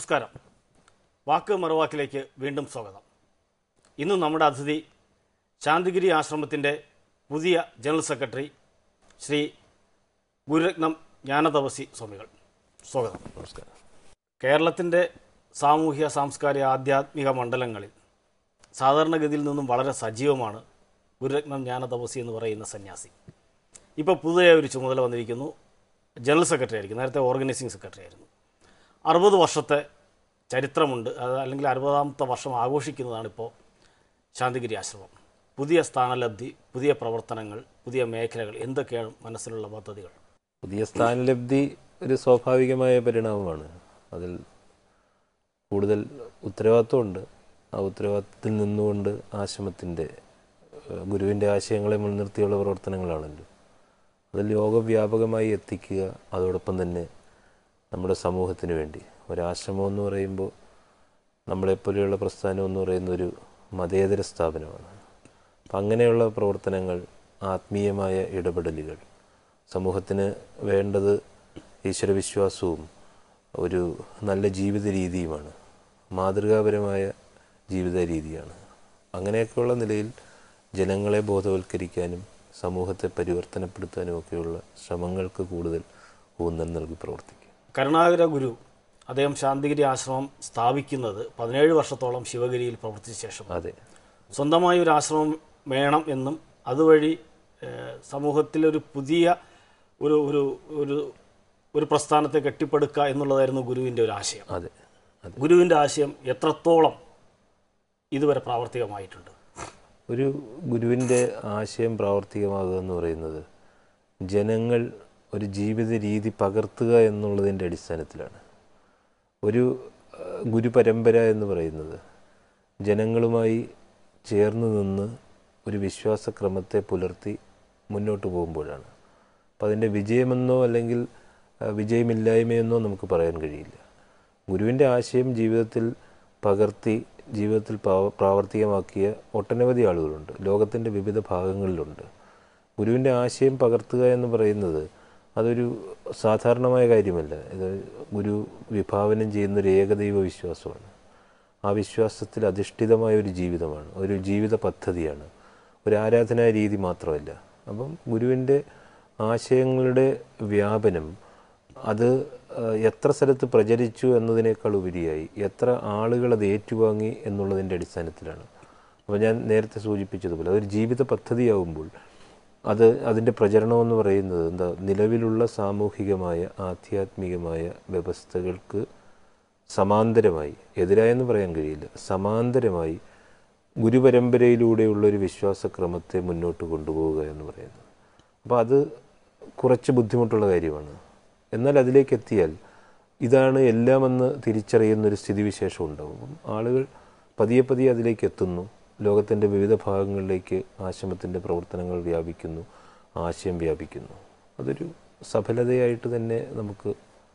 നമസ്കാരം വാക്ക് മറുവാക്കിലേക്ക് വീണ്ടും സ്വാഗതം ഇന്ന് നമ്മുടെ അതിഥി ശാന്തിഗിരി ആശ്രമത്തിൻ്റെ പുതിയ ജനറൽ സെക്രട്ടറി ശ്രീ ഗുരുരത്നം ജ്ഞാനതപസി സ്വാമികൾ സ്വാഗതം നമസ്കാരം കേരളത്തിൻ്റെ സാമൂഹ്യ സാംസ്കാരിക ആധ്യാത്മിക മണ്ഡലങ്ങളിൽ സാധാരണഗതിയിൽ നിന്നും വളരെ സജീവമാണ് ഗുരുരത്നം ജ്ഞാനതപസി എന്ന് പറയുന്ന സന്യാസി ഇപ്പോൾ പുതിയ ഒരു ചുമതല വന്നിരിക്കുന്നു ജനറൽ സെക്രട്ടറി ആയിരിക്കും നേരത്തെ ഓർഗനൈസിംഗ് സെക്രട്ടറി ആയിരുന്നു അറുപത് വർഷത്തെ ചരിത്രമുണ്ട് അത് അല്ലെങ്കിൽ അറുപതാമത്തെ വർഷം ആഘോഷിക്കുന്നതാണ് ഇപ്പോൾ ശാന്തിഗിരി ആശ്രമം പുതിയ സ്ഥാനലബ്ധി പുതിയ പ്രവർത്തനങ്ങൾ പുതിയ മേഖലകൾ എന്തൊക്കെയാണ് മനസ്സിലുള്ള പദ്ധതികൾ പുതിയ സ്ഥാനലബ്ധി ഒരു സ്വാഭാവികമായ പരിണാമമാണ് അതിൽ കൂടുതൽ ഉത്തരവാദിത്വമുണ്ട് ആ ഉത്തരവാദിത്തത്തിൽ നിന്നുകൊണ്ട് ആശ്രമത്തിൻ്റെ ഏഹ്, ഗുരുവിൻ്റെ ആശയങ്ങളെ മുൻനിർത്തിയുള്ള പ്രവർത്തനങ്ങളാണല്ലോ അതിൽ ലോകവ്യാപകമായി എത്തിക്കുക അതോടൊപ്പം തന്നെ നമ്മുടെ സമൂഹത്തിന് വേണ്ടി ഒരാശ്രമം എന്ന് പറയുമ്പോൾ നമ്മളെപ്പോലെയുള്ള പ്രസ്ഥാനം എന്ന് പറയുന്ന ഒരു മതേതര സ്ഥാപനമാണ് അപ്പം അങ്ങനെയുള്ള പ്രവർത്തനങ്ങൾ ആത്മീയമായ ഇടപെടലുകൾ സമൂഹത്തിന് വേണ്ടത് ഈശ്വരവിശ്വാസവും ഒരു നല്ല ജീവിത രീതിയുമാണ് മാതൃകാപരമായ ജീവിത രീതിയാണ് അങ്ങനെയൊക്കെയുള്ള നിലയിൽ ജനങ്ങളെ ബോധവൽക്കരിക്കാനും സമൂഹത്തെ പരിവർത്തനപ്പെടുത്താനും ഒക്കെയുള്ള ശ്രമങ്ങൾക്ക് കൂടുതൽ ഊന്നൽ നൽകി പ്രവർത്തിക്കും കരുണാകര ഗുരു അദ്ദേഹം ശാന്തിഗിരി ആശ്രമം സ്ഥാപിക്കുന്നത് പതിനേഴ് വർഷത്തോളം ശിവഗിരിയിൽ പ്രവർത്തിച്ച ശേഷം അതെ സ്വന്തമായി ഒരു ആശ്രമം വേണം എന്നും അതുവഴി ഏഹ്, സമൂഹത്തിലൊരു പുതിയ ഒരു ഒരു ഒരു ഒരു പ്രസ്ഥാനത്തെ കെട്ടിപ്പടുക്കുക എന്നുള്ളതായിരുന്നു ഗുരുവിൻ്റെ ഒരു ആശയം അതെ അതെ ഗുരുവിൻ്റെ ആശയം എത്രത്തോളം ഇതുവരെ പ്രാവർത്തികമായിട്ടുണ്ട് ഒരു ഗുരുവിൻ്റെ ആശയം പ്രാവർത്തികമാകുക എന്ന് പറയുന്നത് ജനങ്ങൾ ഒരു ജീവിത രീതി പകർത്തുക എന്നുള്ളതിൻ്റെ അടിസ്ഥാനത്തിലാണ് ഒരു ഏഹ്, ഗുരുപരമ്പര എന്ന് പറയുന്നത് ജനങ്ങളുമായി ചേർന്ന് നിന്ന് ഒരു വിശ്വാസക്രമത്തെ പുലർത്തി മുന്നോട്ട് പോകുമ്പോഴാണ് അപ്പം അതിൻ്റെ വിജയമെന്നോ അല്ലെങ്കിൽ ഏഹ്, വിജയമില്ലായ്മയെന്നോ നമുക്ക് പറയാൻ കഴിയില്ല ഗുരുവിൻ്റെ ആശയം ജീവിതത്തിൽ പകർത്തി ജീവിതത്തിൽ പ്രാവ- പ്രാവർത്തികമാക്കിയ ഒട്ടനവധി ആളുകളുണ്ട് ലോകത്തിൻ്റെ വിവിധ ഭാഗങ്ങളിലുണ്ട് ഗുരുവിൻ്റെ ആശയം പകർത്തുക എന്ന് പറയുന്നത് അതൊരു സാധാരണമായ കാര്യമല്ല ഇത് ഗുരു വിഭാവനം ചെയ്യുന്ന ഒരു ഏകദൈവ വിശ്വാസമാണ് ആ വിശ്വാസത്തിൽ അധിഷ്ഠിതമായ ഒരു ജീവിതമാണ് ഒരു ജീവിത പദ്ധതിയാണ് ഒരു ആരാധനാ രീതി മാത്രമല്ല അപ്പം ഗുരുവിൻ്റെ ആശയങ്ങളുടെ വ്യാപനം അത് ഏഹ്, എത്ര സ്ഥലത്ത് പ്രചരിച്ചു എന്നതിനേക്കാൾ ഉപരിയായി എത്ര ആളുകൾ അത് ഏറ്റുവാങ്ങി എന്നുള്ളതിൻ്റെ അടിസ്ഥാനത്തിലാണ് അപ്പോൾ ഞാൻ നേരത്തെ സൂചിപ്പിച്ചതുപോലെ അതൊരു ജീവിത പദ്ധതിയാവുമ്പോൾ അത് അതിൻ്റെ പ്രചരണം എന്ന് പറയുന്നത് എന്താ നിലവിലുള്ള സാമൂഹികമായ ആധ്യാത്മികമായ വ്യവസ്ഥകൾക്ക് സമാന്തരമായി എതിരായെന്ന് പറയാൻ കഴിയില്ല സമാന്തരമായി ഗുരുപരമ്പരയിലൂടെയുള്ള ഒരു വിശ്വാസക്രമത്തെ മുന്നോട്ട് കൊണ്ടുപോവുക എന്ന് പറയുന്നത് അപ്പോൾ അത് കുറച്ച് ബുദ്ധിമുട്ടുള്ള കാര്യമാണ് എന്നാൽ അതിലേക്ക് എത്തിയാൽ ഇതാണ് എല്ലാമെന്ന് തിരിച്ചറിയുന്നൊരു സ്ഥിതിവിശേഷം ഉണ്ടാവും അപ്പം ആളുകൾ പതിയെ പതിയെ അതിലേക്ക് എത്തുന്നു ലോകത്തിൻ്റെ വിവിധ ഭാഗങ്ങളിലേക്ക് ആശ്രമത്തിൻ്റെ പ്രവർത്തനങ്ങൾ വ്യാപിക്കുന്നു ആശയം വ്യാപിക്കുന്നു അതൊരു സഫലതയായിട്ട് തന്നെ നമുക്ക്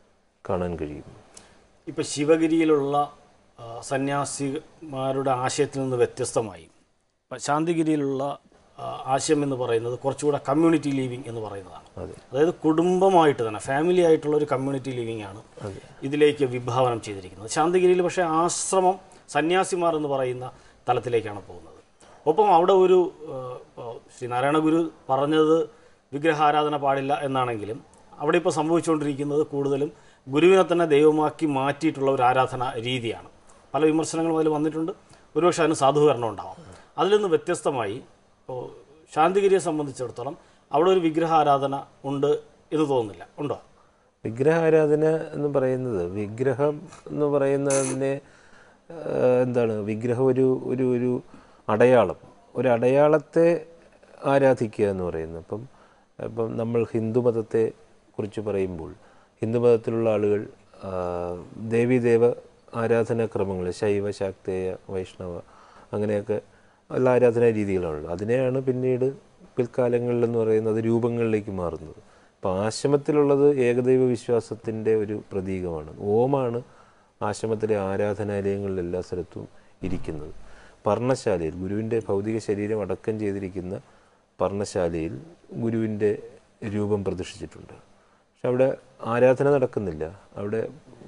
കാണാൻ കഴിയും ഇപ്പം ശിവഗിരിയിലുള്ള ആ, സന്യാസിമാരുടെ ആശയത്തിൽ നിന്ന് വ്യത്യസ്തമായി ഇപ്പം ശാന്തിഗിരിയിലുള്ള ആ, ആശയം എന്ന് പറയുന്നത് കുറച്ചുകൂടെ കമ്മ്യൂണിറ്റി ലീവിങ് എന്ന് പറയുന്നതാണ് അതെ അതായത് കുടുംബമായിട്ട് തന്നെ ഫാമിലി ആയിട്ടുള്ള ഒരു കമ്മ്യൂണിറ്റി ലിവിംഗ് ആണ് ഇതിലേക്ക് വിഭാവനം ചെയ്തിരിക്കുന്നത് ശാന്തിഗിരിയിൽ പക്ഷേ ആശ്രമം സന്യാസിമാർ എന്ന് പറയുന്ന തലത്തിലേക്കാണ് പോകുന്നത് ഒപ്പം അവിടെ ഒരു ഏഹ്, ഇപ്പോൾ ശ്രീ നാരായണ ഗുരു പറഞ്ഞത് വിഗ്രഹാരാധന പാടില്ല എന്നാണെങ്കിലും അവിടെ ഇപ്പോൾ സംഭവിച്ചുകൊണ്ടിരിക്കുന്നത് കൂടുതലും ഗുരുവിനെ തന്നെ ദൈവമാക്കി മാറ്റിയിട്ടുള്ള ഒരു ആരാധന രീതിയാണ് പല വിമർശനങ്ങളും അതിൽ വന്നിട്ടുണ്ട് ഒരുപക്ഷെ അതിന് സാധൂകരണം ഉണ്ടാവാം അതിൽ നിന്ന് വ്യത്യസ്തമായി ഇപ്പോൾ ശാന്തിഗിരിയെ സംബന്ധിച്ചിടത്തോളം അവിടെ ഒരു വിഗ്രഹാരാധന ഉണ്ട് എന്ന് തോന്നുന്നില്ല ഉണ്ടോ വിഗ്രഹാരാധന എന്ന് പറയുന്നത് വിഗ്രഹം എന്ന് പറയുന്നതിനെ ഏഹ്, എന്താണ് വിഗ്രഹം ഒരു ഒരു ഒരു അടയാളം ഒരു അടയാളത്തെ ആരാധിക്കുക എന്ന് പറയുന്നത് അപ്പം ഇപ്പം നമ്മൾ ഹിന്ദുമതത്തെ കുറിച്ച് പറയുമ്പോൾ ഹിന്ദുമതത്തിലുള്ള ആളുകൾ ആ, ദേവീദേവ ആരാധനാക്രമങ്ങൾ ശൈവ ശാക്തേയ വൈഷ്ണവ അങ്ങനെയൊക്കെ ഉള്ള ആരാധനാ രീതികളാണല്ലോ അതിനെയാണ് പിന്നീട് പിൽക്കാലങ്ങളിലെന്ന് പറയുന്നത് രൂപങ്ങളിലേക്ക് മാറുന്നത് അപ്പോൾ ആശ്രമത്തിലുള്ളത് ഏകദൈവ വിശ്വാസത്തിൻ്റെ ഒരു പ്രതീകമാണ് ഓമാണ് ആശ്രമത്തിലെ ആരാധനാലയങ്ങളിൽ എല്ലാ സ്ഥലത്തും ഇരിക്കുന്നത് പർണശാലയിൽ ഗുരുവിൻ്റെ ഭൗതിക ശരീരം അടക്കം ചെയ്തിരിക്കുന്ന പർണശാലയിൽ ഗുരുവിൻ്റെ രൂപം പ്രതിഷ്ഠിച്ചിട്ടുണ്ട് പക്ഷെ അവിടെ ആരാധന നടക്കുന്നില്ല അവിടെ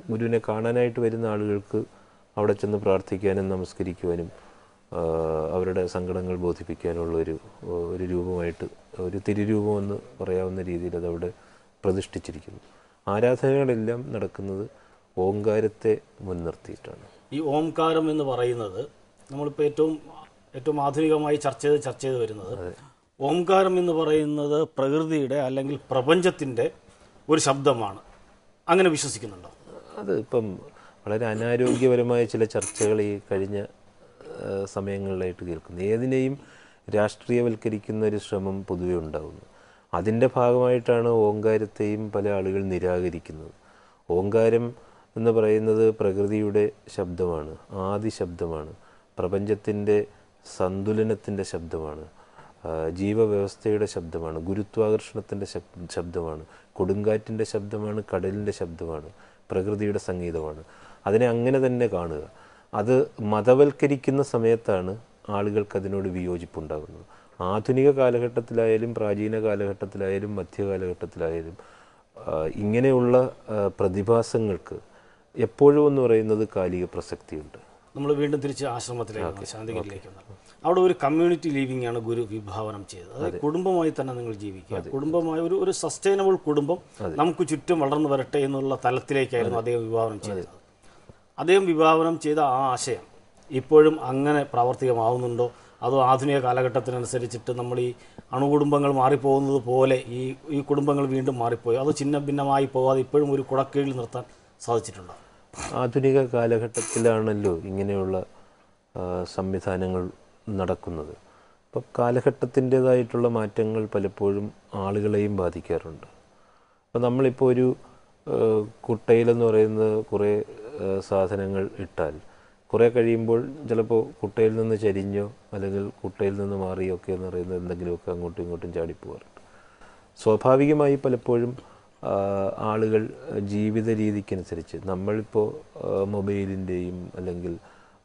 ഗുരുവിനെ കാണാനായിട്ട് വരുന്ന ആളുകൾക്ക് അവിടെ ചെന്ന് പ്രാർത്ഥിക്കാനും നമസ്കരിക്കുവാനും ആ, അവരുടെ സങ്കടങ്ങൾ ബോധിപ്പിക്കാനുള്ള ഒരു ഒരു രൂപമായിട്ട് ഒരു തിരുരൂപം എന്ന് പറയാവുന്ന രീതിയിൽ അതവിടെ പ്രതിഷ്ഠിച്ചിരിക്കുന്നു ആരാധനകളെല്ലാം നടക്കുന്നത് ഓങ്കാരത്തെ മുൻനിർത്തിയിട്ടാണ് ഈ ഓംകാരം എന്ന് പറയുന്നത് നമ്മളിപ്പോൾ ഏറ്റവും ഏറ്റവും ആധുനികമായി ചർച്ച ചെയ്ത് ചർച്ച ചെയ്ത് വരുന്നത് ഓംകാരം എന്ന് പറയുന്നത് പ്രകൃതിയുടെ അല്ലെങ്കിൽ പ്രപഞ്ചത്തിൻ്റെ ഒരു ശബ്ദമാണ് അങ്ങനെ വിശ്വസിക്കുന്നുണ്ടോ അത് ഇപ്പം വളരെ അനാരോഗ്യപരമായ ചില ചർച്ചകൾ ഈ കഴിഞ്ഞ ആ, സമയങ്ങളിലായിട്ട് കേൾക്കുന്നു ഏതിനെയും രാഷ്ട്രീയവൽക്കരിക്കുന്ന ഒരു ശ്രമം പൊതുവെ ഉണ്ടാകുന്നു അതിൻ്റെ ഭാഗമായിട്ടാണ് ഓങ്കാരത്തെയും പല ആളുകൾ നിരാകരിക്കുന്നത് ഓങ്കാരം എന്ന് പറയുന്നത് പ്രകൃതിയുടെ ശബ്ദമാണ് ആദി ശബ്ദമാണ് പ്രപഞ്ചത്തിൻ്റെ സന്തുലനത്തിൻ്റെ ശബ്ദമാണ് ആ, ജീവവ്യവസ്ഥയുടെ ശബ്ദമാണ് ഗുരുത്വാകർഷണത്തിൻ്റെ ശബ്- ശബ്ദമാണ് കൊടുങ്കാറ്റിൻ്റെ ശബ്ദമാണ് കടലിൻ്റെ ശബ്ദമാണ് പ്രകൃതിയുടെ സംഗീതമാണ് അതിനെ അങ്ങനെ തന്നെ കാണുക അത് മതവൽക്കരിക്കുന്ന സമയത്താണ് ആളുകൾക്ക് അതിനോട് വിയോജിപ്പുണ്ടാകുന്നത് ആധുനിക കാലഘട്ടത്തിലായാലും പ്രാചീന കാലഘട്ടത്തിലായാലും മധ്യകാലഘട്ടത്തിലായാലും ആ, ഇങ്ങനെയുള്ള ആ, പ്രതിഭാസങ്ങൾക്ക് എപ്പോഴും എന്ന് പറയുന്നത് കാലിക പ്രസക്തിയുണ്ട് നമ്മൾ വീണ്ടും തിരിച്ച് ആശ്രമത്തിലേക്ക് വന്നു, ശാന്തിഗിരിയിലേക്ക് വന്നു അവിടെ ഒരു കമ്മ്യൂണിറ്റി ലിവിംഗ് ആണ് ഗുരു വിഭാവനം ചെയ്തത് അതായത് കുടുംബമായി തന്നെ നിങ്ങൾ ജീവിക്കുക കുടുംബമായി ഒരു ഒരു സസ്റ്റൈനബിൾ കുടുംബം നമുക്ക് ചുറ്റും വളർന്നു വരട്ടെ എന്നുള്ള തലത്തിലേക്കായിരുന്നു അദ്ദേഹം വിഭാവനം ചെയ്തത് അദ്ദേഹം വിഭാവനം ചെയ്ത ആ ആശയം ഇപ്പോഴും അങ്ങനെ പ്രാവർത്തികമാവുന്നുണ്ടോ അതോ ആധുനിക കാലഘട്ടത്തിനനുസരിച്ചിട്ട് നമ്മൾ ഈ അണുകുടുംബങ്ങൾ മാറിപ്പോകുന്നത് പോലെ ഈ ഈ കുടുംബങ്ങൾ വീണ്ടും മാറിപ്പോയി അത് ചിന്ന ഭിന്നമായി പോകാതെ ഇപ്പോഴും ഒരു കുടക്കീഴിൽ നിർത്താൻ സാധിച്ചിട്ടുണ്ടോ ആധുനിക കാലഘട്ടത്തിലാണല്ലോ ഇങ്ങനെയുള്ള ആ, സംവിധാനങ്ങൾ നടക്കുന്നത് അപ്പം കാലഘട്ടത്തിൻ്റെതായിട്ടുള്ള മാറ്റങ്ങൾ പലപ്പോഴും ആളുകളെയും ബാധിക്കാറുണ്ട് അപ്പം നമ്മളിപ്പോൾ ഒരു ആ, കുട്ടയിലെന്ന് പറയുന്നത് കുറേ ആ, സാധനങ്ങൾ ഇട്ടാൽ കുറേ കഴിയുമ്പോൾ ചിലപ്പോൾ കുട്ടയിൽ നിന്ന് ചരിഞ്ഞോ അല്ലെങ്കിൽ കുട്ടയിൽ നിന്ന് മാറിയോ ഒക്കെ എന്ന് പറയുന്നത് എന്തെങ്കിലുമൊക്കെ അങ്ങോട്ടും ഇങ്ങോട്ടും ചാടിപ്പോകാറുണ്ട് സ്വാഭാവികമായി പലപ്പോഴും ആ, ആളുകൾ ജീവിത രീതിക്കനുസരിച്ച് നമ്മളിപ്പോൾ മൊബൈലിൻ്റെയും അല്ലെങ്കിൽ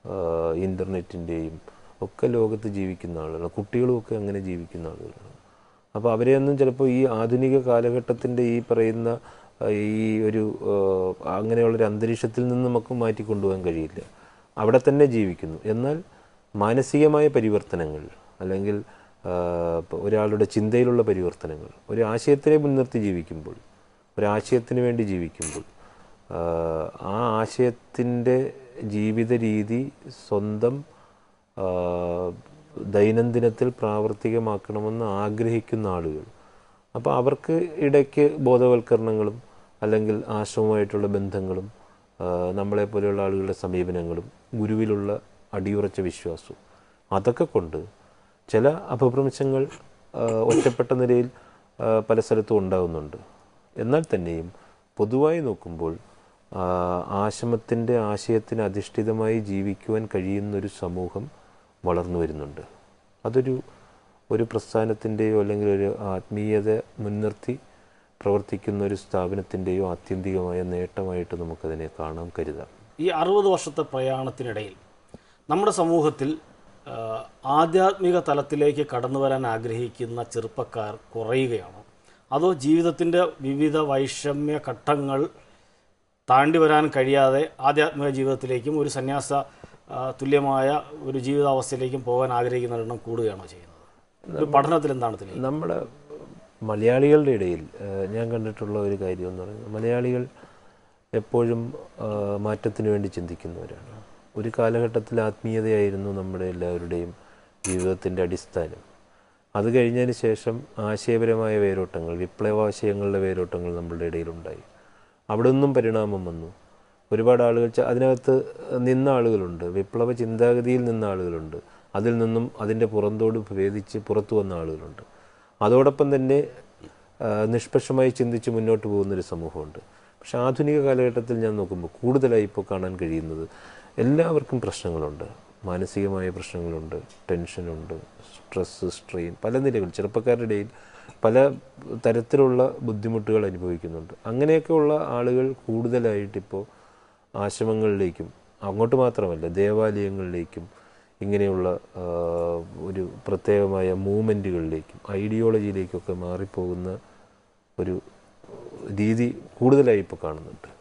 ഇൻ്റർനെറ്റിൻ്റെയും ഒക്കെ ലോകത്ത് ജീവിക്കുന്ന ആളുകളാണ് കുട്ടികളുമൊക്കെ അങ്ങനെ ജീവിക്കുന്ന ആളുകളാണ് അപ്പോൾ അവരെയൊന്നും ചിലപ്പോൾ ഈ ആധുനിക കാലഘട്ടത്തിൻ്റെ ഈ പറയുന്ന ആ, ഈ ഒരു ആ, അങ്ങനെയുള്ളൊരു അന്തരീക്ഷത്തിൽ നിന്ന് നമുക്ക് മാറ്റിക്കൊണ്ടുപോകാൻ കഴിയില്ല അവിടെ തന്നെ ജീവിക്കുന്നു എന്നാൽ മാനസികമായ പരിവർത്തനങ്ങൾ അല്ലെങ്കിൽ ആ, ഇപ്പൊ ഒരാളുടെ ചിന്തയിലുള്ള പരിവർത്തനങ്ങൾ ഒരു ആശയത്തിനെ മുൻനിർത്തി ജീവിക്കുമ്പോൾ ഒരാശയത്തിന് വേണ്ടി ജീവിക്കുമ്പോൾ ആ, ആ ആശയത്തിൻ്റെ ജീവിത രീതി സ്വന്തം ആ, ദൈനംദിനത്തിൽ പ്രാവർത്തികമാക്കണമെന്ന് ആഗ്രഹിക്കുന്ന ആളുകൾ അപ്പോൾ അവർക്ക് ഇടയ്ക്ക് ബോധവൽക്കരണങ്ങളും അല്ലെങ്കിൽ ആശ്രമവുമായിട്ടുള്ള ബന്ധങ്ങളും ആ, നമ്മളെപ്പോലെയുള്ള ആളുകളുടെ സമീപനങ്ങളും ഗുരുവിലുള്ള അടിയുറച്ച വിശ്വാസവും അതൊക്കെ കൊണ്ട് ചില അപഭ്രംശങ്ങൾ ആ, ഒറ്റപ്പെട്ട നിലയിൽ ആ, പല സ്ഥലത്തും ഉണ്ടാകുന്നുണ്ട് എന്നാൽ തന്നെയും പൊതുവായി നോക്കുമ്പോൾ ആ, ആശ്രമത്തിൻ്റെ ആശയത്തിന് അധിഷ്ഠിതമായി ജീവിക്കുവാൻ കഴിയുന്നൊരു സമൂഹം വളർന്നു വരുന്നുണ്ട് അതൊരു ഒരു പ്രസ്ഥാനത്തിൻ്റെയോ അല്ലെങ്കിൽ ഒരു ആത്മീയത മുൻനിർത്തി പ്രവർത്തിക്കുന്ന ഒരു സ്ഥാപനത്തിൻ്റെയോ ആത്യന്തികമായ നേട്ടമായിട്ട് നമുക്കതിനെ കാണാം കരുതാം ഈ അറുപത് വർഷത്തെ പ്രയാണത്തിനിടയിൽ നമ്മുടെ സമൂഹത്തിൽ ആ, ആധ്യാത്മിക തലത്തിലേക്ക് കടന്നു വരാൻ ആഗ്രഹിക്കുന്ന ചെറുപ്പക്കാർ കുറയുകയാണോ അതോ ജീവിതത്തിൻ്റെ വിവിധ വൈഷമ്യ ഘട്ടങ്ങൾ താണ്ടി വരാൻ കഴിയാതെ ആധ്യാത്മിക ജീവിതത്തിലേക്കും ഒരു സന്യാസ ആ, തുല്യമായ ഒരു ജീവിതാവസ്ഥയിലേക്കും പോകാൻ ആഗ്രഹിക്കുന്ന എണ്ണം കൂടുകയാണോ ചെയ്യുന്നത് ഒരു പഠനത്തിൽ എന്താണ് തെളിയുന്നത് നമ്മുടെ മലയാളികളുടെ ഇടയിൽ ഏഹ്, ഞാൻ കണ്ടിട്ടുള്ള ഒരു കാര്യം എന്ന് പറയുന്നത് മലയാളികൾ എപ്പോഴും ആ, മാറ്റത്തിന് വേണ്ടി ചിന്തിക്കുന്നവരാണ് ഒരു കാലഘട്ടത്തിൽ ആത്മീയതയായിരുന്നു നമ്മുടെ എല്ലാവരുടെയും ജീവിതത്തിൻ്റെ അടിസ്ഥാനം അത് കഴിഞ്ഞതിന് ശേഷം ആശയപരമായ വേരോട്ടങ്ങൾ വിപ്ലവാശയങ്ങളുടെ വേരോട്ടങ്ങൾ നമ്മളുടെ ഇടയിലുണ്ടായി അവിടെ നിന്നും പരിണാമം വന്നു ഒരുപാട് ആളുകൾ ച- അതിനകത്ത് നിന്ന ആളുകളുണ്ട് വിപ്ലവ ചിന്താഗതിയിൽ നിന്ന ആളുകളുണ്ട് അതിൽ നിന്നും അതിൻ്റെ പുറന്തോട് ഭേദിച്ച് പുറത്തു വന്ന ആളുകളുണ്ട് അതോടൊപ്പം തന്നെ ആ, നിഷ്പക്ഷമായി ചിന്തിച്ച് മുന്നോട്ട് പോകുന്നൊരു സമൂഹമുണ്ട് പക്ഷെ ആധുനിക കാലഘട്ടത്തിൽ ഞാൻ നോക്കുമ്പോൾ കൂടുതലായി ഇപ്പോൾ കാണാൻ കഴിയുന്നത് എല്ലാവർക്കും പ്രശ്നങ്ങളുണ്ട് മാനസികമായ പ്രശ്നങ്ങളുണ്ട് ടെൻഷനുണ്ട് സ്ട്രെസ് സ്ട്രെയിൻ പല നിലകൾ ചെറുപ്പക്കാരുടെ ഇടയിൽ പല തരത്തിലുള്ള ബുദ്ധിമുട്ടുകൾ അനുഭവിക്കുന്നുണ്ട് അങ്ങനെയൊക്കെയുള്ള ആളുകൾ കൂടുതലായിട്ടിപ്പോൾ ആശ്രമങ്ങളിലേക്കും അങ്ങോട്ട് മാത്രമല്ല ദേവാലയങ്ങളിലേക്കും ഇങ്ങനെയുള്ള ആ, ഒരു പ്രത്യേകമായ മൂവ്മെൻറ്റുകളിലേക്കും ഐഡിയോളജിയിലേക്കൊക്കെ മാറിപ്പോകുന്ന ഒരു രീതി കൂടുതലായി ഇപ്പോൾ കാണുന്നുണ്ട്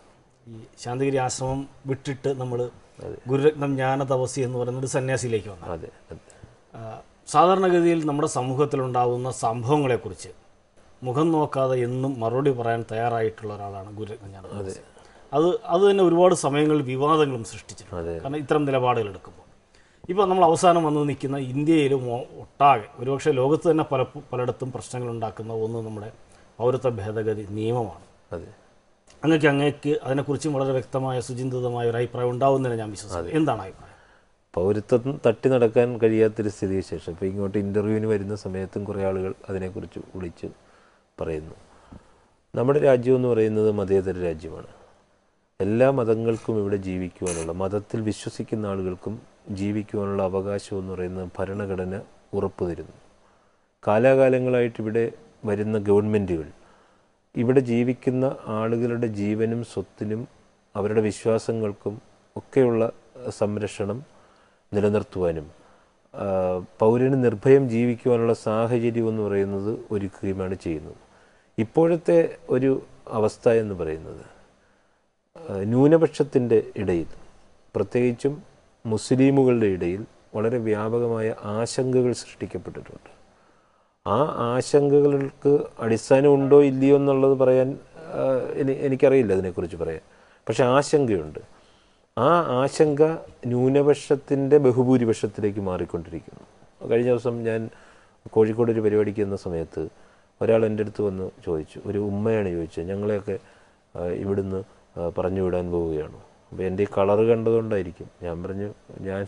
ഈ ശാന്തിഗിരി ആശ്രമം വിട്ടിട്ട് നമ്മൾ ഗുരുരത്നം ജ്ഞാന തപസി എന്ന് പറയുന്ന ഒരു സന്യാസിയിലേക്ക് വന്നു അതെ അതെ ആ, സാധാരണഗതിയിൽ നമ്മുടെ സമൂഹത്തിലുണ്ടാകുന്ന സംഭവങ്ങളെക്കുറിച്ച് മുഖം നോക്കാതെ എന്നും മറുപടി പറയാൻ തയ്യാറായിട്ടുള്ള ഒരാളാണ് ഗുരുരത്നം ജ്ഞാന തപസി അത് അത് തന്നെ ഒരുപാട് സമയങ്ങളിൽ വിവാദങ്ങളും സൃഷ്ടിച്ചിട്ടുണ്ട് അതെ. കാരണം ഇത്തരം നിലപാടുകൾ എടുക്കുമ്പോൾ ഇപ്പോൾ നമ്മൾ അവസാനം വന്ന് നിൽക്കുന്ന ഇന്ത്യയിൽ മൊ- ഒട്ടാകെ ഒരുപക്ഷെ ലോകത്ത് തന്നെ പല പലയിടത്തും പ്രശ്നങ്ങൾ ഉണ്ടാക്കുന്ന ഒന്ന് നമ്മുടെ പൗരത്വ ഭേദഗതി നിയമമാണ് അതെ അങ്ങക്ക് അങ്ങേക്ക് അതിനെക്കുറിച്ചും വളരെ വ്യക്തമായ സുചിന്തിതമായ ഒരു അഭിപ്രായം ഉണ്ടാവുന്നതിന് ഞാൻ വിശ്വസിക്കുന്നു എന്താണ് അഭിപ്രായം പൗരത്വം തട്ടി നടക്കാൻ കഴിയാത്തൊരു സ്ഥിതിക്ക് ശേഷം ഇപ്പോൾ ഇങ്ങോട്ട് ഇൻ്റർവ്യൂവിന് വരുന്ന സമയത്തും കുറേ ആളുകൾ അതിനെക്കുറിച്ച് വിളിച്ച് പറയുന്നു നമ്മുടെ രാജ്യം എന്ന് പറയുന്നത് മതേതര രാജ്യമാണ് എല്ലാ മതങ്ങൾക്കും ഇവിടെ ജീവിക്കുവാനുള്ള മതത്തിൽ വിശ്വസിക്കുന്ന ആളുകൾക്കും ജീവിക്കുവാനുള്ള അവകാശം എന്ന് പറയുന്നത് ഭരണഘടന ഉറപ്പു തരുന്നു കാലാകാലങ്ങളായിട്ട് ഇവിടെ വരുന്ന ഗവൺമെൻറ്റുകൾ ഇവിടെ ജീവിക്കുന്ന ആളുകളുടെ ജീവനും സ്വത്തിനും അവരുടെ വിശ്വാസങ്ങൾക്കും ഒക്കെയുള്ള സംരക്ഷണം നിലനിർത്തുവാനും ആ, പൗരന് നിർഭയം ജീവിക്കുവാനുള്ള സാഹചര്യം എന്ന് പറയുന്നത് ഒരുക്കുകയുമാണ് ചെയ്യുന്നത് ഇപ്പോഴത്തെ ഒരു അവസ്ഥ എന്ന് പറയുന്നത് ആ, ന്യൂനപക്ഷത്തിൻ്റെ ഇടയിൽ പ്രത്യേകിച്ചും മുസ്ലിമുകളുടെ ഇടയിൽ വളരെ വ്യാപകമായ ആശങ്കകൾ സൃഷ്ടിക്കപ്പെട്ടിട്ടുണ്ട് ആ ആശങ്കകൾക്ക് അടിസ്ഥാനമുണ്ടോ ഇല്ലയോ എന്നുള്ളത് പറയാൻ ആ, എനി- എനിക്കറിയില്ല അതിനെക്കുറിച്ച് പറയാൻ പക്ഷെ ആശങ്കയുണ്ട് ആ ആശങ്ക ന്യൂനപക്ഷത്തിൻ്റെ ബഹുഭൂരിപക്ഷത്തിലേക്ക് മാറിക്കൊണ്ടിരിക്കുന്നു കഴിഞ്ഞ ദിവസം ഞാൻ കോഴിക്കോട് ഒരു പരിപാടിക്ക് എന്ന സമയത്ത് ഒരാൾ എൻ്റെ അടുത്ത് വന്ന് ചോദിച്ചു ഒരു ഉമ്മയാണ് ചോദിച്ചത് ഞങ്ങളെയൊക്കെ ആ, ഇവിടുന്ന് ആ, പറഞ്ഞു വിടാൻ പോവുകയാണോ അപ്പോൾ എൻ്റെ ഈ കളറ് കണ്ടതുകൊണ്ടായിരിക്കും ഞാൻ പറഞ്ഞു ഞാൻ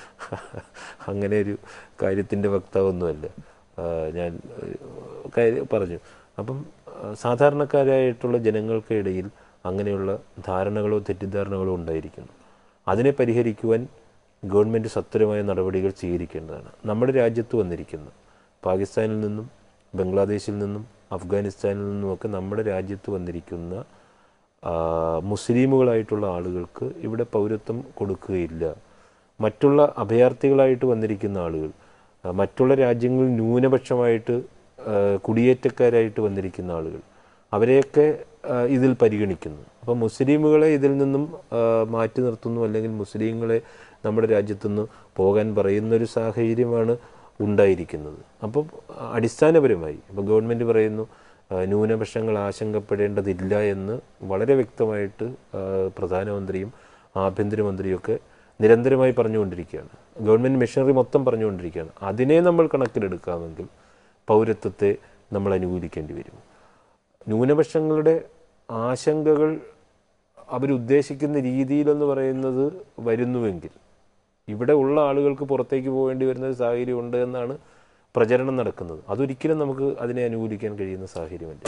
അങ്ങനെ ഒരു കാര്യത്തിൻ്റെ വക്താവൊന്നുമല്ല ആ, ഞാൻ ഒരു കാര്യം പറഞ്ഞു അപ്പം ആ, സാധാരണക്കാരായിട്ടുള്ള ജനങ്ങൾക്ക് ഇടയിൽ അങ്ങനെയുള്ള ധാരണകളോ തെറ്റിദ്ധാരണകളോ ഉണ്ടായിരിക്കുന്നു അതിനെ പരിഹരിക്കുവാൻ ഗവൺമെൻറ് സത്വരമായ നടപടികൾ സ്വീകരിക്കേണ്ടതാണ് നമ്മുടെ രാജ്യത്ത് വന്നിരിക്കുന്ന പാകിസ്ഥാനിൽ നിന്നും ബംഗ്ലാദേശിൽ നിന്നും അഫ്ഗാനിസ്ഥാനിൽ നിന്നുമൊക്കെ നമ്മുടെ രാജ്യത്ത് വന്നിരിക്കുന്ന ആ, മുസ്ലിമുകളായിട്ടുള്ള ആളുകൾക്ക് ഇവിടെ പൗരത്വം കൊടുക്കുകയില്ല മറ്റുള്ള അഭയാർത്ഥികളായിട്ട് വന്നിരിക്കുന്ന ആളുകൾ ആ, മറ്റുള്ള രാജ്യങ്ങളിൽ ന്യൂനപക്ഷമായിട്ട് ആ, കുടിയേറ്റക്കാരായിട്ട് വന്നിരിക്കുന്ന ആളുകൾ അവരെയൊക്കെ ആ, ഇതിൽ പരിഗണിക്കുന്നു അപ്പോൾ മുസ്ലിമുകളെ ഇതിൽ നിന്നും ആ, മാറ്റി നിർത്തുന്നു അല്ലെങ്കിൽ മുസ്ലിങ്ങളെ നമ്മുടെ രാജ്യത്തുനിന്ന് പോകാൻ പറയുന്ന ഒരു സാഹചര്യമാണ് ഉണ്ടായിരിക്കുന്നത് അപ്പം അടിസ്ഥാനപരമായി ഇപ്പോൾ ഗവൺമെൻറ് പറയുന്നു ആ, ന്യൂനപക്ഷങ്ങൾ ആശങ്കപ്പെടേണ്ടതില്ല എന്ന് വളരെ വ്യക്തമായിട്ട് ആ, പ്രധാനമന്ത്രിയും ആഭ്യന്തരമന്ത്രിയൊക്കെ നിരന്തരമായി പറഞ്ഞുകൊണ്ടിരിക്കുകയാണ് ഗവൺമെൻറ് മെഷീനറി മൊത്തം പറഞ്ഞുകൊണ്ടിരിക്കുകയാണ് അതിനെ നമ്മൾ കണക്കിലെടുക്കാമെങ്കിൽ പൗരത്വത്തെ നമ്മൾ അനുകൂലിക്കേണ്ടി വരും ന്യൂനപക്ഷങ്ങളുടെ ആശങ്കകൾ അവരുദ്ദേശിക്കുന്ന രീതിയിലെന്ന് പറയുന്നത് വരുന്നുവെങ്കിൽ ഇവിടെ ഉള്ള ആളുകൾക്ക് പുറത്തേക്ക് പോകേണ്ടി വരുന്ന ഒരു സാഹചര്യം ഉണ്ട് എന്നാണ് പ്രചരണം നടക്കുന്നത് അതൊരിക്കലും നമുക്ക് അതിനെ അനുകൂലിക്കാൻ കഴിയുന്ന സാഹചര്യമല്ല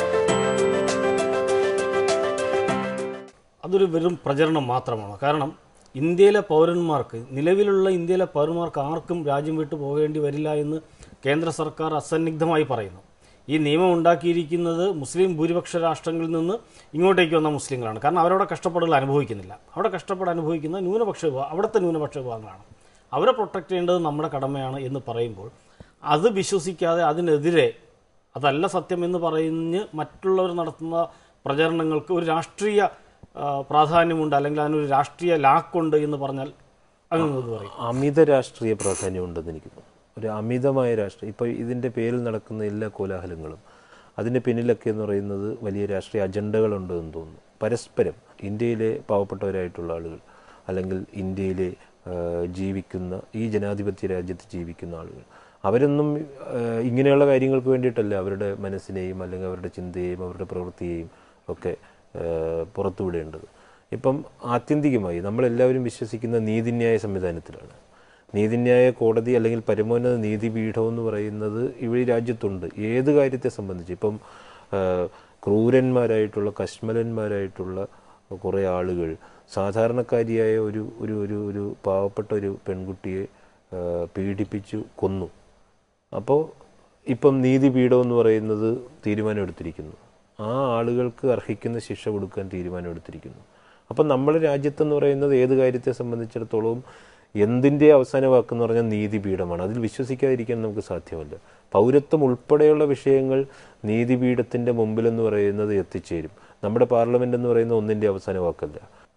അതൊരു വെറും പ്രചരണം മാത്രമാണ് കാരണം ഇന്ത്യയിലെ പൗരന്മാർക്ക് നിലവിലുള്ള ഇന്ത്യയിലെ പൗരന്മാർക്ക് ആർക്കും രാജ്യം വിട്ടു പോകേണ്ടി വരില്ല എന്ന് കേന്ദ്ര സർക്കാർ അസന്നിഗ്ധമായി പറയുന്നു ഈ നിയമം ഉണ്ടാക്കിയിരിക്കുന്നത് മുസ്ലിം ഭൂരിപക്ഷ രാഷ്ട്രങ്ങളിൽ നിന്ന് ഇങ്ങോട്ടേക്ക് വന്ന മുസ്ലിങ്ങളാണ് കാരണം അവരവിടെ കഷ്ടപ്പാടുകൾ അനുഭവിക്കുന്നില്ല അവിടെ കഷ്ടപ്പാട് അനുഭവിക്കുന്ന ന്യൂനപക്ഷ വിഭാഗം അവിടുത്തെ ന്യൂനപക്ഷ വിഭാഗങ്ങളാണ് അവരെ പ്രൊട്ടക്ട് ചെയ്യേണ്ടത് നമ്മുടെ കടമയാണ് എന്ന് പറയുമ്പോൾ അത് വിശ്വസിക്കാതെ അതിനെതിരെ അതല്ല സത്യം എന്ന് പറഞ്ഞ് മറ്റുള്ളവർ നടത്തുന്ന പ്രചരണങ്ങൾക്ക് ഒരു രാഷ്ട്രീയ ആ, പ്രാധാന്യമുണ്ട് അല്ലെങ്കിൽ അതിനൊരു രാഷ്ട്രീയ ലാക്കുണ്ട് എന്ന് പറഞ്ഞാൽ അങ്ങ് ഇത് പറയും അമിത രാഷ്ട്രീയ പ്രാധാന്യമുണ്ടെന്ന് എനിക്ക് തോന്നുന്നു ഒരു അമിതമായ രാഷ്ട്രീയം ഇപ്പോൾ ഇതിൻ്റെ പേരിൽ നടക്കുന്ന എല്ലാ കോലാഹലങ്ങളും അതിൻ്റെ പിന്നിലൊക്കെ എന്ന് പറയുന്നത് വലിയ രാഷ്ട്രീയ അജണ്ടകളുണ്ടെന്ന് തോന്നുന്നു പരസ്പരം ഇന്ത്യയിലെ പാവപ്പെട്ടവരായിട്ടുള്ള ആളുകൾ അല്ലെങ്കിൽ ഇന്ത്യയിലെ ആ, ജീവിക്കുന്ന ഈ ജനാധിപത്യ രാജ്യത്ത് ജീവിക്കുന്ന ആളുകൾ അവരൊന്നും ആ, ഇങ്ങനെയുള്ള കാര്യങ്ങൾക്ക് വേണ്ടിയിട്ടല്ല അവരുടെ മനസ്സിനെയും അല്ലെങ്കിൽ അവരുടെ ചിന്തയെയും അവരുടെ പ്രവൃത്തിയെയും ഒക്കെ ആ, പുറത്തുവിടേണ്ടത് ഇപ്പം ആത്യന്തികമായി നമ്മളെല്ലാവരും വിശ്വസിക്കുന്ന നീതിന്യായ സംവിധാനത്തിലാണ് നീതിന്യായ കോടതി അല്ലെങ്കിൽ പരമോന്നത നീതിപീഠം എന്ന് പറയുന്നത് ഇവിടെ ഈ രാജ്യത്തുണ്ട് ഏത് കാര്യത്തെ സംബന്ധിച്ച് ഇപ്പം ആ, ക്രൂരന്മാരായിട്ടുള്ള കശ്മലന്മാരായിട്ടുള്ള കുറേ ആളുകൾ സാധാരണക്കാരിയായ ഒരു ഒരു ഒരു ഒരു പാവപ്പെട്ട ഒരു പെൺകുട്ടിയെ ആ, പീഡിപ്പിച്ചു കൊന്നു അപ്പോൾ ഇപ്പം നീതിപീഠം എന്ന് പറയുന്നത് തീരുമാനമെടുത്തിരിക്കുന്നു ആ ആളുകൾക്ക് അർഹിക്കുന്ന ശിക്ഷ കൊടുക്കാൻ തീരുമാനമെടുത്തിരിക്കുന്നു അപ്പം നമ്മുടെ രാജ്യത്തെന്ന് പറയുന്നത് ഏത് കാര്യത്തെ സംബന്ധിച്ചിടത്തോളം എന്തിൻ്റെ അവസാന വാക്കെന്ന് പറഞ്ഞാൽ നീതിപീഠമാണ് അതിൽ വിശ്വസിക്കാതിരിക്കാൻ നമുക്ക് സാധ്യമല്ല പൗരത്വം ഉൾപ്പെടെയുള്ള വിഷയങ്ങൾ നീതിപീഠത്തിൻ്റെ മുമ്പിലെന്ന് പറയുന്നത് എത്തിച്ചേരും നമ്മുടെ പാർലമെൻ്റ് എന്ന് പറയുന്ന ഒന്നിൻ്റെ അവസാന വാക്കല്ല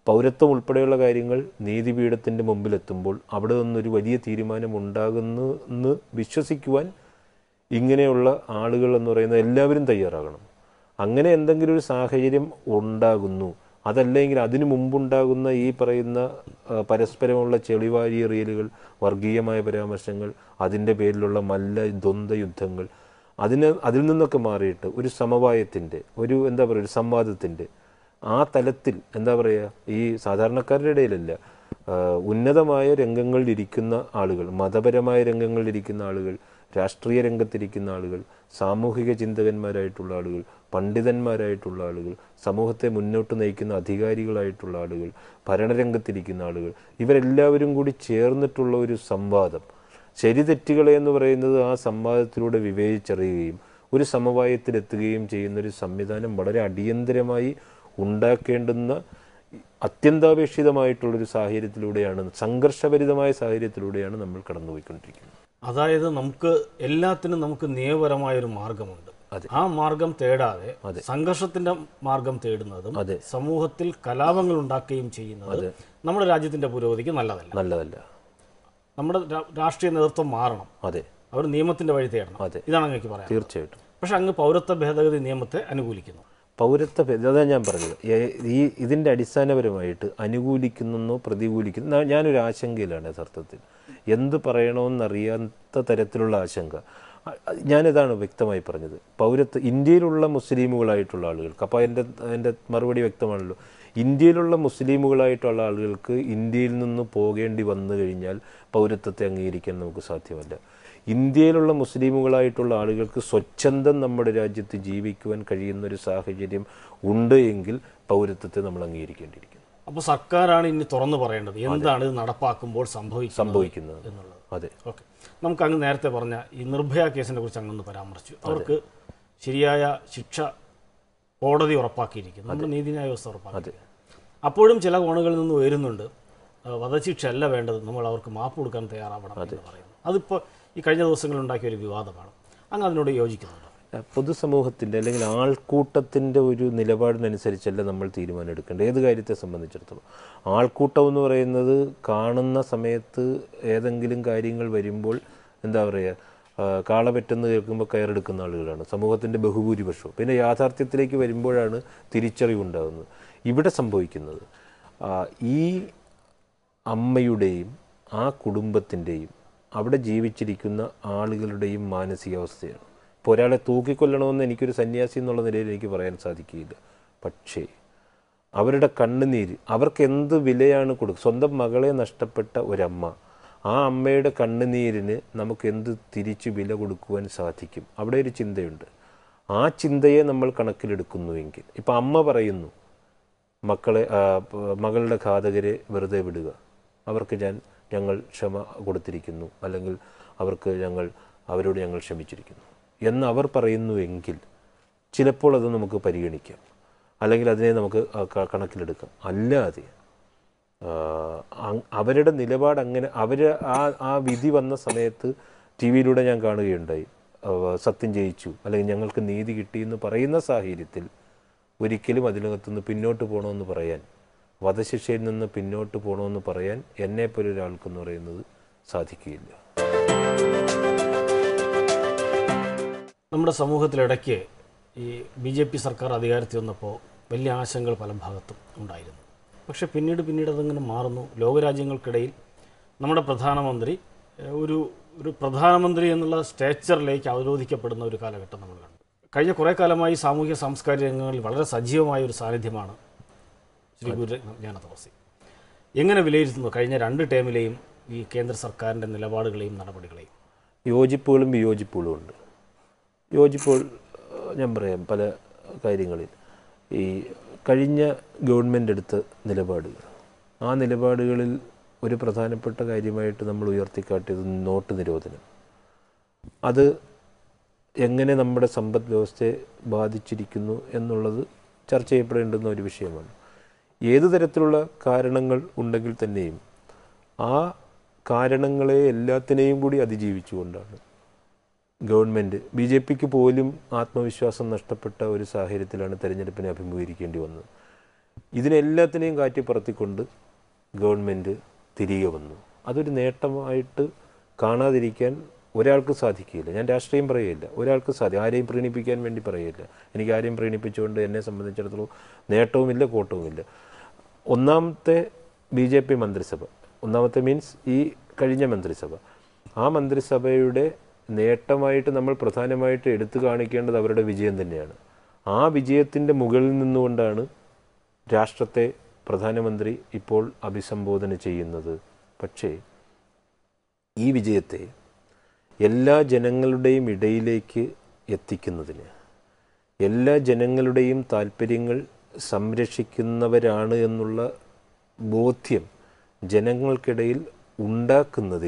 പൗരത്വം ഉൾപ്പെടെയുള്ള കാര്യങ്ങൾ നീതിപീഠത്തിൻ്റെ മുമ്പിലെത്തുമ്പോൾ അവിടെ നിന്നൊരു വലിയ തീരുമാനം ഉണ്ടാകുന്നു എന്ന് വിശ്വസിക്കുവാൻ ഇങ്ങനെയുള്ള ആളുകൾ എന്ന് പറയുന്നത് എല്ലാവരും തയ്യാറാകണം അങ്ങനെ എന്തെങ്കിലും ഒരു സാഹചര്യം ഉണ്ടാകുന്നു അതല്ലെങ്കിൽ അതിനു മുമ്പുണ്ടാകുന്ന ഈ പറയുന്ന ആ, പരസ്പരമുള്ള ചെളിവാരിയെറിയലുകൾ വർഗീയമായ പരാമർശങ്ങൾ അതിൻ്റെ പേരിലുള്ള മല്ല ദ്വന്ദ് യുദ്ധങ്ങൾ അതിന് അതിൽ നിന്നൊക്കെ മാറിയിട്ട് ഒരു സമവായത്തിൻ്റെ ഒരു എന്താ പറയുക ഒരു സംവാദത്തിൻ്റെ ആ തലത്തിൽ എന്താ പറയുക ഈ സാധാരണക്കാരുടെ ഇടയിലല്ല ആ, ഉന്നതമായ രംഗങ്ങളിലിരിക്കുന്ന ആളുകൾ മതപരമായ രംഗങ്ങളിലിരിക്കുന്ന ആളുകൾ രാഷ്ട്രീയ രംഗത്തിരിക്കുന്ന ആളുകൾ സാമൂഹിക ചിന്തകന്മാരായിട്ടുള്ള ആളുകൾ പണ്ഡിതന്മാരായിട്ടുള്ള ആളുകൾ സമൂഹത്തെ മുന്നോട്ട് നയിക്കുന്ന അധികാരികളായിട്ടുള്ള ആളുകൾ ഭരണരംഗത്തിരിക്കുന്ന ആളുകൾ ഇവരെല്ലാവരും കൂടി ചേർന്നിട്ടുള്ള ഒരു സംവാദം ശരി തെറ്റുകളെ എന്ന് പറയുന്നത് ആ സംവാദത്തിലൂടെ വിവേചിച്ചറിയുകയും ഒരു സമവായത്തിലെത്തുകയും ചെയ്യുന്ന ഒരു സംവിധാനം വളരെ അടിയന്തരമായി ഉണ്ടാക്കേണ്ടുന്ന അത്യന്താപേക്ഷിതമായിട്ടുള്ളൊരു സാഹചര്യത്തിലൂടെയാണ് സംഘർഷഭരിതമായ സാഹചര്യത്തിലൂടെയാണ് നമ്മൾ കടന്നുപോയിക്കൊണ്ടിരിക്കുന്നത് അതായത് നമുക്ക് എല്ലാത്തിനും നമുക്ക് നിയമപരമായ ഒരു മാർഗമുണ്ട് അതെ. ആ മാർഗം തേടാതെ സംഘർഷത്തിന്റെ മാർഗം തേടുന്നതും അതെ. സമൂഹത്തിൽ കലാപങ്ങൾ ഉണ്ടാക്കുകയും ചെയ്യുന്നത് നമ്മുടെ രാജ്യത്തിന്റെ പുരോഗതിക്ക് നല്ലതല്ല നല്ലതല്ല നമ്മുടെ രാ- രാഷ്ട്രീയ നേതൃത്വം മാറണം അതെ അവർ നിയമത്തിന്റെ വഴി തേടണം അതെ. ഇതാണ് അങ്ങേക്ക് പറയാം തീർച്ചയായിട്ടും പക്ഷെ അങ്ങ് പൗരത്വ ഭേദഗതി നിയമത്തെ അനുകൂലിക്കുന്നു പൗരത്വ ഭേദ- അതാ ഞാൻ പറഞ്ഞത് ഏ- ഈ ഇതിൻ്റെ അടിസ്ഥാനപരമായിട്ട് അനുകൂലിക്കുന്നോ പ്രതികൂലിക്കുന്നു ഞാനൊരു ആശങ്കയിലാണ് യഥാർത്ഥത്തിൽ എന്ത് പറയണമെന്നറിയാത്ത തരത്തിലുള്ള ആശങ്ക അ- അ- ഞാനിതാണ് വ്യക്തമായി പറഞ്ഞത് പൗരത്വ ഇന്ത്യയിലുള്ള മുസ്ലിമുകളായിട്ടുള്ള ആളുകൾക്ക് അപ്പോൾ എൻ്റെ എൻ്റെ മറുപടി വ്യക്തമാണല്ലോ ഇന്ത്യയിലുള്ള മുസ്ലിമുകളായിട്ടുള്ള ആളുകൾക്ക് ഇന്ത്യയിൽ നിന്ന് പോകേണ്ടി വന്നു കഴിഞ്ഞാൽ പൗരത്വത്തെ അംഗീകരിക്കാൻ നമുക്ക് സാധ്യമല്ല ഇന്ത്യയിലുള്ള മുസ്ലിമുകളായിട്ടുള്ള ആളുകൾക്ക് സ്വച്ഛന്തം നമ്മുടെ രാജ്യത്ത് ജീവിക്കുവാൻ കഴിയുന്ന ഒരു സാഹചര്യം ഉണ്ട് എങ്കിൽ പൗരത്വത്തെ നമ്മൾ അംഗീകരിക്കേണ്ടിയിരിക്കുന്നു അപ്പോൾ സർക്കാരാണ് ഇനി തുറന്നു പറയേണ്ടത് എന്താണ് ഇത് നടപ്പാക്കുമ്പോൾ സംഭവിക്കുന്നത് സംഭവിക്കുന്നത് എന്നുള്ളത് അതെ ഓക്കെ നമുക്ക് അങ്ങ് നേരത്തെ പറഞ്ഞ ഈ നിർഭയ കേസിനെ കുറിച്ച് അങ്ങൊന്ന് പരാമർശിച്ചു അവർക്ക് ശരിയായ ശിക്ഷ കോടതി ഉറപ്പാക്കിയിരിക്കുന്നു നമ്മുടെ നീതിന്യായ വ്യവസ്ഥ ഉറപ്പാക്കി അതെ അപ്പോഴും ചില കോണുകളിൽ നിന്ന് ഉയരുന്നുണ്ട് ആ, വധശിക്ഷ അല്ല വേണ്ടത് നമ്മൾ അവർക്ക് മാപ്പ് കൊടുക്കാൻ തയ്യാറാവണം എന്ന് പറയുന്നു അതിപ്പോൾ ഈ കഴിഞ്ഞ ദിവസങ്ങളിൽ ഉണ്ടാക്കിയ ഒരു വിവാദമാണ് അങ്ങ് അതിനോട് യോജിക്കുന്നുണ്ടോ പൊതുസമൂഹത്തിൻ്റെ അല്ലെങ്കിൽ ആൾക്കൂട്ടത്തിൻ്റെ ഒരു നിലപാടിനനുസരിച്ചല്ല നമ്മൾ തീരുമാനം എടുക്കേണ്ടത് ഏത് കാര്യത്തെ സംബന്ധിച്ചിടത്തോളം ആൾക്കൂട്ടം എന്ന് പറയുന്നത് കാണുന്ന സമയത്ത് ഏതെങ്കിലും കാര്യങ്ങൾ വരുമ്പോൾ എന്താ പറയുക ആ, കാള പെട്ടെന്ന് കേൾക്കുമ്പോൾ കയറെടുക്കുന്ന ആളുകളാണ് സമൂഹത്തിൻ്റെ ബഹുഭൂരിപക്ഷവും പിന്നെ യാഥാർത്ഥ്യത്തിലേക്ക് വരുമ്പോഴാണ് തിരിച്ചറിവുണ്ടാകുന്നത് ഇവിടെ സംഭവിക്കുന്നത് ആ, ഈ അമ്മയുടെയും ആ കുടുംബത്തിൻ്റെയും അവിടെ ജീവിച്ചിരിക്കുന്ന ആളുകളുടെയും മാനസികാവസ്ഥയാണ് ഇപ്പോൾ ഒരാളെ തൂക്കിക്കൊല്ലണമെന്ന് എനിക്കൊരു സന്യാസി എന്നുള്ള നിലയിൽ എനിക്ക് പറയാൻ സാധിക്കുകയില്ല പക്ഷേ അവരുടെ കണ്ണുനീര് അവർക്ക് എന്ത് വിലയാണ് കൊടുക്കുക സ്വന്തം മകളെ നഷ്ടപ്പെട്ട ഒരമ്മ ആ അമ്മയുടെ കണ്ണുനീരിന് നമുക്ക് എന്ത് തിരിച്ചു വില കൊടുക്കുവാൻ സാധിക്കും അവിടെ ഒരു ചിന്തയുണ്ട് ആ ചിന്തയെ നമ്മൾ കണക്കിലെടുക്കുന്നുവെങ്കിൽ ഇപ്പം അമ്മ പറയുന്നു മക്കളെ ആ, പ- മകളുടെ ഘാതകരെ വെറുതെ വിടുക അവർക്ക് ഞാൻ ഞങ്ങൾ ക്ഷമ കൊടുത്തിരിക്കുന്നു അല്ലെങ്കിൽ അവർക്ക് ഞങ്ങൾ അവരോട് ഞങ്ങൾ ക്ഷമിച്ചിരിക്കുന്നു എന്ന് അവർ പറയുന്നുവെങ്കിൽ ചിലപ്പോൾ അത് നമുക്ക് പരിഗണിക്കാം അല്ലെങ്കിൽ അതിനെ നമുക്ക് ആ, ക- കണക്കിലെടുക്കാം അല്ലാതെ ആ, അങ്- അവരുടെ നിലപാട് അങ്ങനെ അവർ ആ ആ വിധി വന്ന സമയത്ത് ടി വിയിലൂടെ ഞാൻ കാണുകയുണ്ടായി ആ, സത്യം ജയിച്ചു അല്ലെങ്കിൽ ഞങ്ങൾക്ക് നീതി കിട്ടി എന്ന് പറയുന്ന സാഹചര്യത്തിൽ ഒരിക്കലും അതിനകത്തുനിന്ന് പിന്നോട്ട് പോകണമെന്ന് പറയാൻ വധശിക്ഷയിൽ നിന്ന് പിന്നോട്ട് പോകണമെന്ന് പറയാൻ എന്നെപ്പോലെ ഒരാൾക്കെന്ന് പറയുന്നത് സാധിക്കുകയില്ല നമ്മുടെ സമൂഹത്തിലിടയ്ക്ക് ഈ ബി ജെ പി സർക്കാർ അധികാരത്തിൽ വന്നപ്പോൾ വലിയ ആശങ്കകൾ പല ഭാഗത്തും ഉണ്ടായിരുന്നു പക്ഷേ പിന്നീട് പിന്നീട് അതങ്ങനെ മാറുന്നു ലോകരാജ്യങ്ങൾക്കിടയിൽ നമ്മുടെ പ്രധാനമന്ത്രി ഏഹ്, ഒരു ഒരു പ്രധാനമന്ത്രി എന്നുള്ള സ്റ്റേച്ചറിലേക്ക് അവരോധിക്കപ്പെടുന്ന ഒരു കാലഘട്ടം നമ്മൾ കണ്ടു കഴിഞ്ഞ കുറേ കാലമായി സാമൂഹ്യ സാംസ്കാരിക രംഗങ്ങളിൽ വളരെ സജീവമായ ഒരു സാന്നിധ്യമാണ് ശ്രീ ഗുരുജ്ഞാന തപസി എങ്ങനെ വിലയിരുത്തുന്നു കഴിഞ്ഞ രണ്ട് ടേമിലെയും ഈ കേന്ദ്ര സർക്കാരിൻ്റെ നിലപാടുകളെയും നടപടികളെയും യോജിപ്പുകളും വിയോജിപ്പുകളും ഉണ്ട് യോജിപ്പുകൾ ഏഹ്, ഞാൻ പറയാം പല കാര്യങ്ങളിൽ ഈ കഴിഞ്ഞ ഗവൺമെൻറ് എടുത്ത നിലപാടുകൾ ആ നിലപാടുകളിൽ ഒരു പ്രധാനപ്പെട്ട കാര്യമായിട്ട് നമ്മൾ ഉയർത്തിക്കാട്ടിയത് നോട്ട് നിരോധനം അത് എങ്ങനെ നമ്മുടെ സമ്പദ് വ്യവസ്ഥയെ ബാധിച്ചിരിക്കുന്നു എന്നുള്ളത് ചർച്ച ചെയ്യപ്പെടേണ്ടുന്ന ഒരു വിഷയമാണ് ഏതു തരത്തിലുള്ള കാരണങ്ങൾ ഉണ്ടെങ്കിൽ തന്നെയും ആ കാരണങ്ങളെ എല്ലാത്തിനെയും കൂടി അതിജീവിച്ചുകൊണ്ടാണ് ഗവൺമെൻറ് ബി ജെ പിക്ക് പോലും ആത്മവിശ്വാസം നഷ്ടപ്പെട്ട ഒരു സാഹചര്യത്തിലാണ് തെരഞ്ഞെടുപ്പിനെ അഭിമുഖീകരിക്കേണ്ടി വന്നത് ഇതിനെല്ലാത്തിനെയും കാറ്റി പറത്തിക്കൊണ്ട് ഗവൺമെൻറ് തിരികെ വന്നു അതൊരു നേട്ടമായിട്ട് കാണാതിരിക്കാൻ ഒരാൾക്ക് സാധിക്കില്ല ഞാൻ രാഷ്ട്രീയം പറയുകയില്ല ഒരാൾക്ക് സാധിക്കും ആരെയും പ്രീണിപ്പിക്കാൻ വേണ്ടി പറയുകയില്ല എനിക്ക് ആരെയും പ്രീണിപ്പിച്ചുകൊണ്ട് എന്നെ സംബന്ധിച്ചിടത്തോളം നേട്ടവുമില്ല കോട്ടവുമില്ല ഒന്നാമത്തെ ബി ജെ പി മന്ത്രിസഭ ഒന്നാമത്തെ മീൻസ് ഈ കഴിഞ്ഞ മന്ത്രിസഭ ആ മന്ത്രിസഭയുടെ നേട്ടമായിട്ട് നമ്മൾ പ്രധാനമായിട്ട് എടുത്തു കാണിക്കേണ്ടത് അവരുടെ വിജയം തന്നെയാണ് ആ വിജയത്തിൻ്റെ മുകളിൽ നിന്നുകൊണ്ടാണ് രാഷ്ട്രത്തെ പ്രധാനമന്ത്രി ഇപ്പോൾ അഭിസംബോധന ചെയ്യുന്നത് പക്ഷേ ഈ വിജയത്തെ എല്ലാ ജനങ്ങളുടെയും ഇടയിലേക്ക് എത്തിക്കുന്നതിന് എല്ലാ ജനങ്ങളുടെയും താല്പര്യങ്ങൾ സംരക്ഷിക്കുന്നവരാണ് എന്നുള്ള ബോധ്യം ജനങ്ങൾക്കിടയിൽ ഉണ്ടാക്കുന്നതിൽ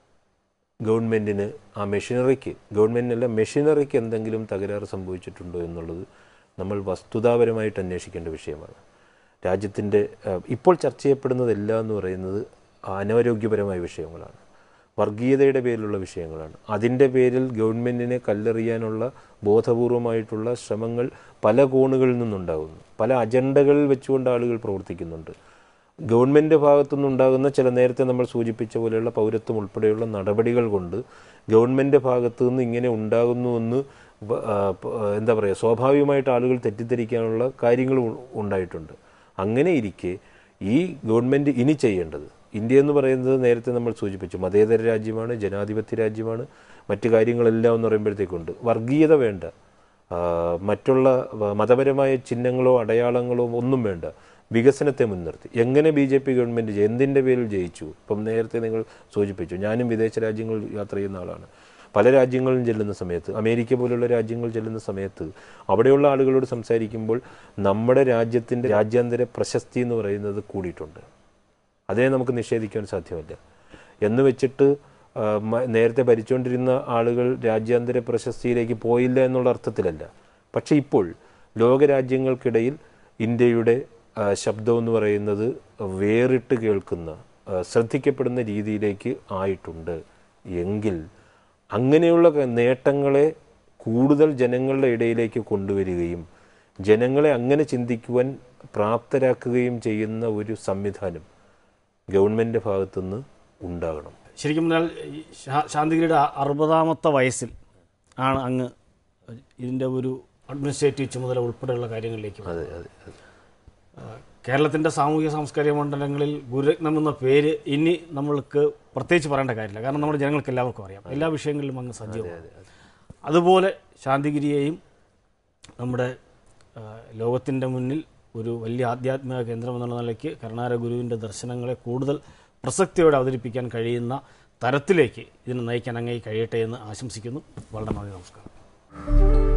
ഗവൺമെൻറ്റിന് ആ മെഷീനറിക്ക് ഗവൺമെൻറ്റിനല്ല മെഷീനറിക്ക് എന്തെങ്കിലും തകരാറ് സംഭവിച്ചിട്ടുണ്ടോ എന്നുള്ളത് നമ്മൾ വസ്തുതാപരമായിട്ട് അന്വേഷിക്കേണ്ട വിഷയമാണ് രാജ്യത്തിൻ്റെ ഏഹ്, ഇപ്പോൾ ചർച്ച ചെയ്യപ്പെടുന്നതെല്ലാം എന്ന് പറയുന്നത് അനാരോഗ്യപരമായ വിഷയങ്ങളാണ് വർഗീയതയുടെ പേരിലുള്ള വിഷയങ്ങളാണ് അതിൻ്റെ പേരിൽ ഗവൺമെൻറ്റിനെ കല്ലെറിയാനുള്ള ബോധപൂർവമായിട്ടുള്ള ശ്രമങ്ങൾ പല കോണുകളിൽ നിന്നുണ്ടാകുന്നു പല അജണ്ടകളിൽ വെച്ചുകൊണ്ട് ആളുകൾ പ്രവർത്തിക്കുന്നുണ്ട് ഗവൺമെൻറ് ഭാഗത്തുനിന്നുണ്ടാകുന്ന ചില നേരത്തെ നമ്മൾ സൂചിപ്പിച്ച പോലെയുള്ള പൗരത്വം ഉൾപ്പെടെയുള്ള നടപടികൾ കൊണ്ട് ഗവൺമെൻറ് ഭാഗത്തു നിന്ന് ഇങ്ങനെ ഉണ്ടാകുന്നുവെന്ന് വ- ആ, പ- ആ, എന്താ പറയുക സ്വാഭാവികമായിട്ട് ആളുകൾ തെറ്റിദ്ധരിക്കാനുള്ള കാര്യങ്ങൾ ഉ- ഉണ്ടായിട്ടുണ്ട് അങ്ങനെ ഇരിക്കെ ഈ ഗവൺമെൻറ് ഇനി ചെയ്യേണ്ടത് ഇന്ത്യ എന്ന് പറയുന്നത് നേരത്തെ നമ്മൾ സൂചിപ്പിച്ചു മതേതര രാജ്യമാണ് ജനാധിപത്യ രാജ്യമാണ് മറ്റു കാര്യങ്ങളെല്ലാം എന്ന് പറയുമ്പോഴത്തേക്കുണ്ട് വർഗീയത വേണ്ട ആ, മറ്റുള്ള വ- മതപരമായ ചിഹ്നങ്ങളോ അടയാളങ്ങളോ ഒന്നും വേണ്ട വികസനത്തെ മുൻനിർത്തി എങ്ങനെ ബി ജെ പി ഗവൺമെൻറ് ജയി- എന്തിൻ്റെ പേരിൽ ജയിച്ചു ഇപ്പം നേരത്തെ നിങ്ങൾ സൂചിപ്പിച്ചു ഞാനും വിദേശ രാജ്യങ്ങളിൽ യാത്ര ചെയ്യുന്ന ആളാണ് പല രാജ്യങ്ങളിലും ചെല്ലുന്ന സമയത്ത് അമേരിക്ക പോലുള്ള രാജ്യങ്ങൾ ചെല്ലുന്ന സമയത്ത് അവിടെയുള്ള ആളുകളോട് സംസാരിക്കുമ്പോൾ നമ്മുടെ രാജ്യത്തിൻ്റെ രാജ്യാന്തര പ്രശസ്തി എന്ന് പറയുന്നത് കൂടിയിട്ടുണ്ട് അതിനെ നമുക്ക് നിഷേധിക്കാൻ സാധ്യമല്ല എന്ന് വെച്ചിട്ട് ആ, മ- നേരത്തെ ഭരിച്ചുകൊണ്ടിരുന്ന ആളുകൾ രാജ്യാന്തര പ്രശസ്തിയിലേക്ക് പോയില്ല എന്നുള്ള അർത്ഥത്തിലല്ല പക്ഷേ ഇപ്പോൾ ലോകരാജ്യങ്ങൾക്കിടയിൽ ഇന്ത്യയുടെ ആ, ശബ്ദം എന്ന് പറയുന്നത് വേറിട്ട് കേൾക്കുന്ന ആ, ശ്രദ്ധിക്കപ്പെടുന്ന രീതിയിലേക്ക് ആയിട്ടുണ്ട് എങ്കിൽ അങ്ങനെയുള്ള ക- നേട്ടങ്ങളെ കൂടുതൽ ജനങ്ങളുടെ ഇടയിലേക്ക് കൊണ്ടുവരികയും ജനങ്ങളെ അങ്ങനെ ചിന്തിക്കുവാൻ പ്രാപ്തരാക്കുകയും ചെയ്യുന്ന ഒരു സംവിധാനം ഗവൺമെൻറ് ഭാഗത്തുനിന്ന് ഉണ്ടാകണം ശരിക്കും പറഞ്ഞാൽ ഈ ശാ- ശാന്തിഗിരിയുടെ അ- അറുപതാമത്തെ വയസ്സിൽ ആണ് അങ്ങ് ഇതിൻ്റെ ഒരു അഡ്മിനിസ്ട്രേറ്റീവ് ചുമതല ഉൾപ്പെടെയുള്ള കാര്യങ്ങളിലേക്ക് അതെ അതെ അതെ കേരളത്തിൻ്റെ സാമൂഹിക സാംസ്കാരിക മണ്ഡലങ്ങളിൽ ഗുരുരത്നം എന്ന പേര് ഇനി നമ്മൾക്ക് പ്രത്യേകിച്ച് പറയേണ്ട കാര്യമില്ല കാരണം നമ്മുടെ ജനങ്ങൾക്ക് എല്ലാവർക്കും അറിയാം എല്ലാ വിഷയങ്ങളിലും അങ്ങ് സജീവമാണ് അതുപോലെ ശാന്തിഗിരിയെയും നമ്മുടെ ലോകത്തിൻ്റെ മുന്നിൽ ഒരു വലിയ ആധ്യാത്മിക കേന്ദ്രം എന്നുള്ള നിലയ്ക്ക് കരുണാര ഗുരുവിൻ്റെ ദർശനങ്ങളെ കൂടുതൽ പ്രസക്തിയോടെ അവതരിപ്പിക്കാൻ കഴിയുന്ന തരത്തിലേക്ക് ഇതിനെ നയിക്കാൻ അങ്ങേ കഴിയട്ടെ എന്ന് ആശംസിക്കുന്നു വളരെ നന്ദി നമസ്കാരം